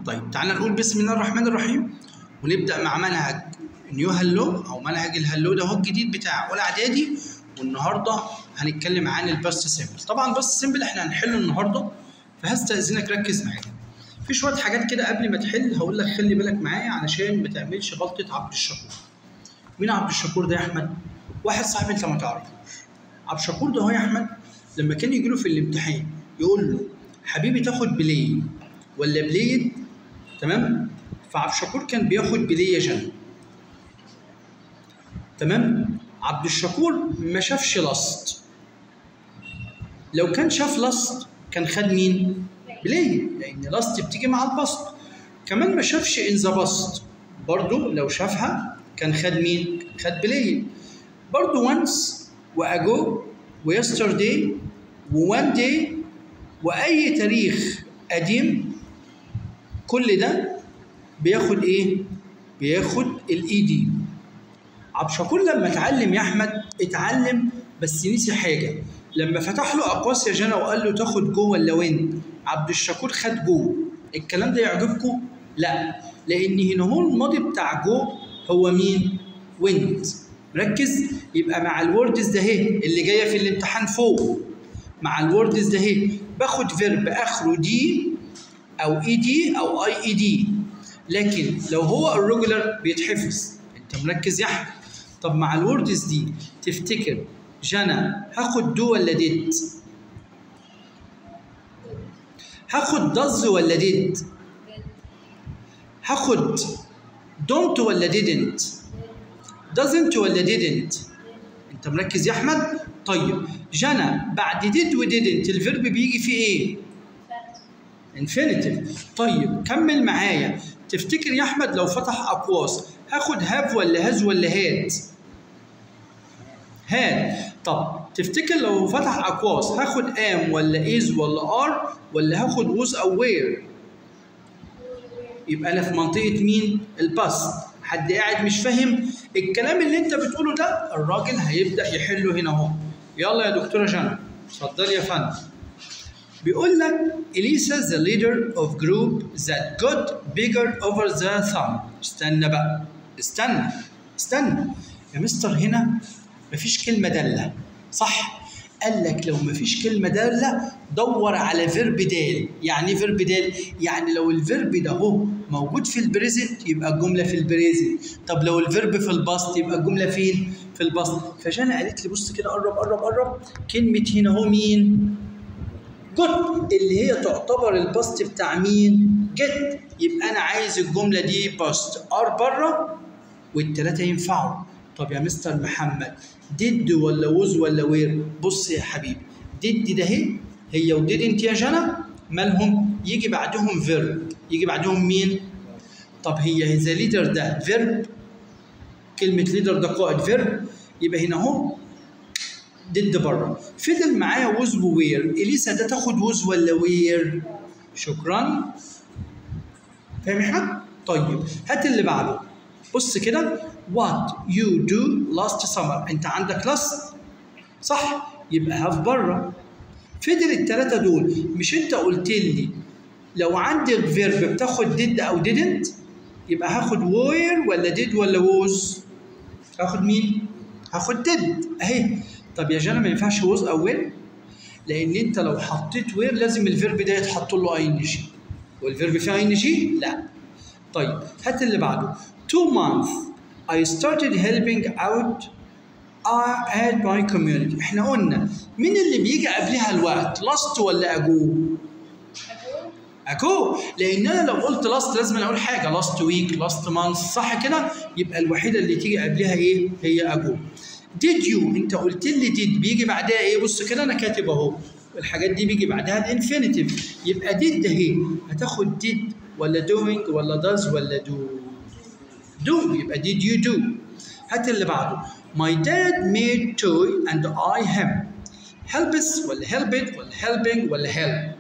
طيب تعالى نقول بسم الله الرحمن الرحيم ونبدا مع منهج نيو هلو او منهج الهلو ده هو الجديد بتاع اولى اعدادي والنهارده هنتكلم عن الباست سيمبل طبعا الباست سيمبل احنا هنحله النهارده فهستاذنك ركز معايا في شويه حاجات كده قبل ما تحل هقول لك خلي بالك معايا علشان ما تعملش غلطه عبد الشكور مين عبد الشكور ده يا احمد واحد صاحبي انت ما تعرفوش عبد الشكور ده هو يا احمد لما كان يجي له في الامتحان يقول له حبيبي تاخد بليه ولا بليد تمام فعبد الشكور كان بياخد بليه جنة تمام عبد الشكور ما شافش لاست لو كان شاف لاست كان خد مين بليه لان لاست بتيجي مع البسط كمان ما شافش ان ذا باست برضه لو شافها كان خد مين خد بليه برضه وانس واجو ويسترداي ووان داي واي تاريخ قديم كل ده بياخد ايه بياخد الاي دي عبد الشكور لما اتعلم يا احمد اتعلم بس نسي حاجه لما فتح له اقواس يا جنى وقال له تاخد جو ولا وين عبد الشكور خد جو الكلام ده يعجبكم لا لان هنا هو الماضي بتاع جو هو مين ويند ركز يبقى مع الوردز ده اهي اللي جايه في الامتحان فوق مع الوردز ده اهي باخد فيرب اخره دي او اي دي او اي اي دي لكن لو هو الريجولار بيتحفظ انت مركز يا احمد طب مع الوردز دي تفتكر جانا هاخد دو ولا ديد هاخد دز ولا ديد هاخد دونت ولا didn't doesn't ولا didn't انت مركز يا احمد طيب جانا بعد did و didn't الفيرب بيجي فيه ايه infinitive طيب كمل معايا تفتكر يا احمد لو فتح اقواس هاخد هاف ولا هاز ولا هاد هاد طب تفتكر لو فتح اقواس هاخد ام ولا از ولا ار ولا هاخد ووز او وير يبقى انا في منطقه مين الباست حد قاعد مش فاهم الكلام اللي انت بتقوله ده الراجل هيبدا يحله هنا اهو يلا يا دكتوره جنى اتفضلي يا فندم بيقول لك اليسا the leader of group that got bigger over the thumb استنى بقى استنى استنى يا مستر هنا مفيش كلمه داله صح قال لك لو مفيش كلمه داله دور على فيرب دال يعني ايه فيرب دال يعني لو الفيرب ده هو موجود في البريزنت يبقى الجمله في البريزنت طب لو الفيرب في الباست يبقى الجمله فين في الباست فجانا قالت لي بص كده قرب قرب قرب كلمه هنا هو مين جود اللي هي تعتبر الباست بتاع مين جيت يبقى انا عايز الجمله دي باست ار بره والثلاثه ينفعوا طب يا مستر محمد ديد ولا ووز ولا وير بص يا حبيبي ديد ده هي هي وديد انت يا جنى مالهم يجي بعدهم فيرب يجي بعدهم مين طب هي ذا ليدر ده فيرب كلمة ليدر ده قائد فيرب يبقى هنا اهو ديد بره فضل معايا ووز ووير اليسا ده تاخد ووز ولا وير شكرا فاهم يا احمد طيب هات اللي بعده بص كده what you do last summer انت عندك last صح يبقى هاف بره فضل الثلاثه دول مش انت قلت لي لو عندك فيرب بتاخد did او didn't يبقى هاخد where ولا did ولا was هاخد مين هاخد did اهي طب يا جانا ما ينفعش was او where لان انت لو حطيت where لازم الفيرب ده يتحط له اي ان جي والفيرب فيه اي ان جي لا طيب هات اللي بعده two months I started helping out uh, at my community احنا قلنا مين اللي بيجي قبلها الوقت لاست ولا اجو اجو لان انا لو قلت لاست لازم اقول حاجه لاست ويك لاست مانث صح كده يبقى الوحيده اللي تيجي قبلها ايه هي اجو did you انت قلت لي did بيجي بعدها ايه بص كده انا كاتب اهو الحاجات دي بيجي بعدها الانفينيتيف يبقى did ده اهي هتاخد did ولا doing ولا does ولا do do يبقى did you do هات اللي بعده my dad made toy and I him helps ولا helped ولا helping ولا help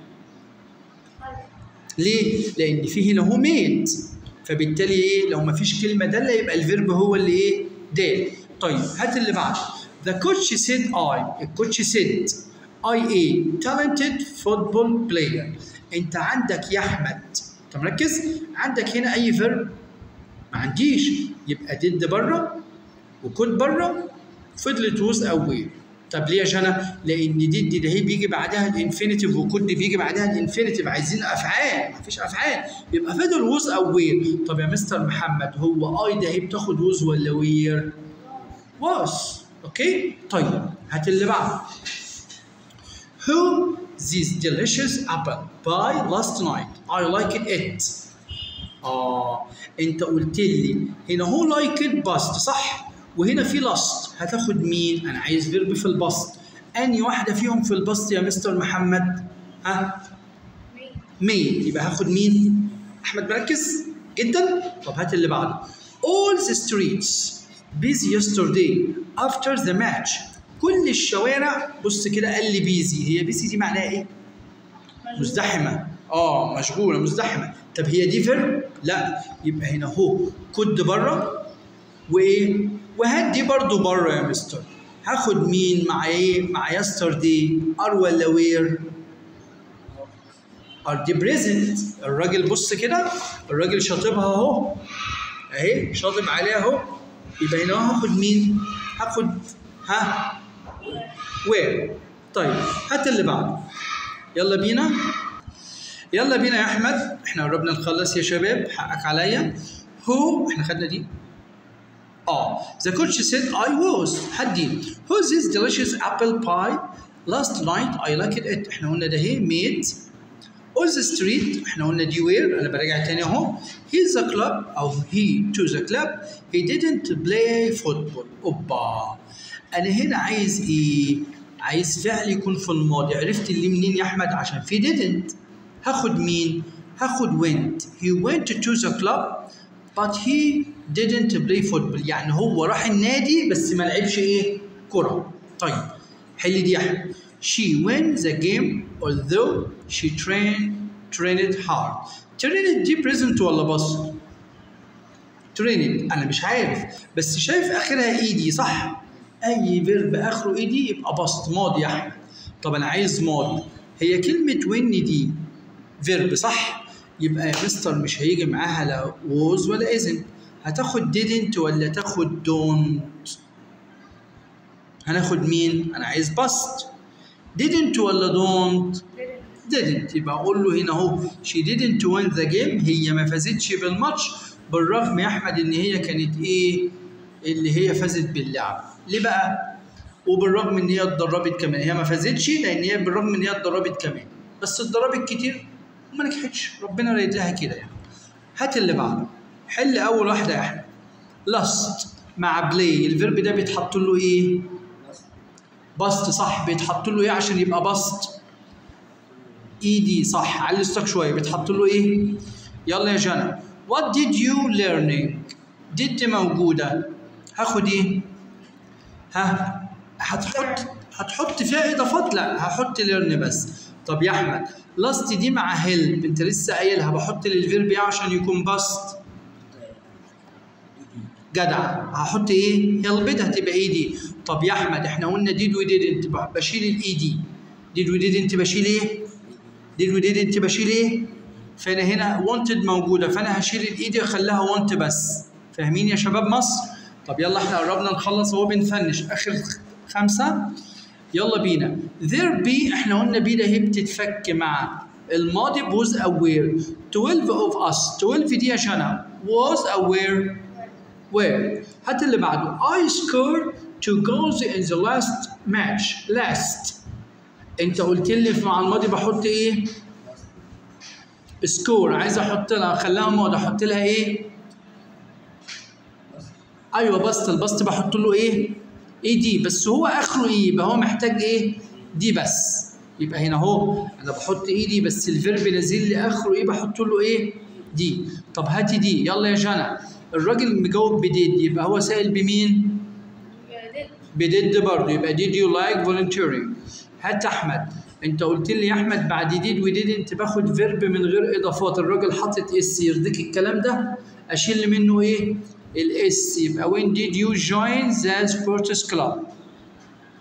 ليه؟ لأن في هنا هو made فبالتالي إيه؟ لو ما فيش كلمة دالة يبقى الفيرب هو اللي إيه؟ دال طيب هات اللي بعده The coach said I الكوتش said I a talented football player أنت عندك يا أحمد انت مركز عندك هنا اي فيرب ما عنديش يبقى ديد بره وكود بره فضلت ووز او وير طب ليه يا جنى؟ لان ديد ده هي بيجي بعدها الانفينيتيف وكود بيجي بعدها الانفينيتيف عايزين افعال مفيش افعال يبقى فضل ووز او وير طب يا مستر محمد هو اي ده هي بتاخد ووز ولا وير؟ was اوكي طيب هات اللي بعده who this delicious apple by last night I like it اه انت قلت لي هنا هو like it bust صح وهنا في لاست هتاخد مين انا عايز فيرب في البسط اني واحده فيهم في البسط يا مستر محمد ها مين يبقى هاخد مين احمد مركز جدا طب هات اللي بعده all the streets busy yesterday after the match كل الشوارع بص كده قال لي بيزي هي بيزي دي معناها ايه مزدحمه اه مشغوله مزدحمه طب هي دي فيرب لا يبقى هنا هو كود بره وايه وهات دي برضو بره يا مستر هاخد مين مع ايه مع يسترداي ار ولا وير ار دي بريزنت الراجل بص كده الراجل شاطبها اهو اهي شاطب عليها اهو يبقى هنا هاخد مين هاخد ها وير طيب هات اللي بعده يلا بينا يلا بينا يا احمد احنا قربنا نخلص يا شباب حقك عليا هو احنا خدنا دي اه the coach said I was حدي who's this delicious apple pie last night I liked it احنا قلنا ده هي made on the street احنا قلنا دي where انا براجع تاني اهو he's the club او he to the club he didn't play football اوبا انا هنا عايز ايه عايز فعل يكون في الماضي عرفت اللي منين يا احمد عشان في didn't هاخد مين هاخد went he went to the club but he didn't play football يعني هو راح النادي بس ما لعبش ايه كرة طيب حل دي يا احمد she won the game although she trained trained hard trained دي present ولا بس trained انا مش عارف بس شايف اخرها ايدي صح اي فيرب اخره ايدي يبقى بسط ماضي يا احمد طب انا عايز ماضي هي كلمة وين دي فيرب صح يبقى يا مستر مش هيجي معاها لا was ولا isn't هتاخد didn't ولا تاخد don't هناخد مين انا عايز باست didn't ولا don't didn't يبقى اقول له هنا اهو she didn't win the game هي ما فازتش بالماتش بالرغم يا احمد ان هي كانت ايه اللي هي فازت باللعب ليه بقى وبالرغم ان هي اتدربت كمان هي ما فازتش لان هي بالرغم ان هي اتدربت كمان بس اتدربت كتير وما نجحتش ربنا رايد لها كده يعني هات اللي بعده حل اول واحده يا احمد لاست مع بلاي الفيرب ده بيتحط له ايه باست صح بيتحط له ايه عشان يبقى باست ايدي صح علي الستوك شويه بيتحط له ايه يلا يا جنى what did you learning did موجوده هاخد ايه ها هتحط هتحط فيها اضافات لا هحط ليرن بس طب يا احمد لاست دي مع هيلب انت لسه قايلها بحط للفيرب ايه عشان يكون باست جدع هحط ايه هيلب ده هتبقى ايه دي طب يا احمد احنا قلنا ديد وديدنت بشيل الاي دي ديد وديدنت بشيل ايه ديد وديدنت بشيل ايه فانا هنا wanted موجوده فانا هشيل الاي دي واخليها want بس فاهمين يا شباب مصر طب يلا احنا قربنا نخلص اهو بنفنش اخر خمسه يلا بينا there be احنا قلنا بي ده هي بتتفك مع الماضي was aware 12 of us 12 دي يا شنى was aware where هات اللي بعده I scored two goals in the last match last انت قلت لي في مع الماضي بحط ايه سكور عايز احط لها اخليها ماضي احط لها ايه ايوه بسط البسط بحط له ايه ايه دي بس هو اخره ايه يبقى هو محتاج ايه دي بس يبقى هنا اهو انا بحط ايه دي بس الفيرب نازل لي اخره ايه بحط له ايه دي طب هاتي دي يلا يا جنى الراجل مجاوب بديد يبقى هو سائل بمين بديد برضه يبقى did you like volunteering هات احمد انت قلت لي يا احمد بعد ديد وديد انت باخد فيرب من غير اضافات الراجل حاطط اس يرضيك الكلام ده اشيل منه ايه الاس يبقى when did you join the sports club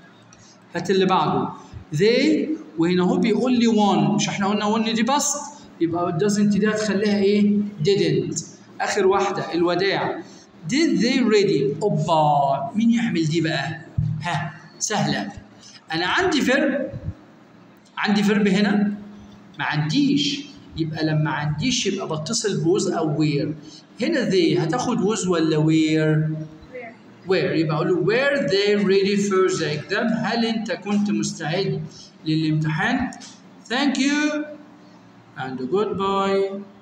هات اللي بعده they وهنا هو بيقول لي one مش احنا قلنا one دي بس يبقى doesn't دي هتخليها ايه didn't اخر واحده الوداع did they ready اوبا مين يعمل دي بقى ها سهله انا عندي فيرب عندي فيرب هنا ما عنديش يبقى لما عنديش يبقى بتصل بوز او وير هنا they هتاخد وز ولا وير where يبقى اقول له were they ready for the exam هل انت كنت مستعد للامتحان thank you and goodbye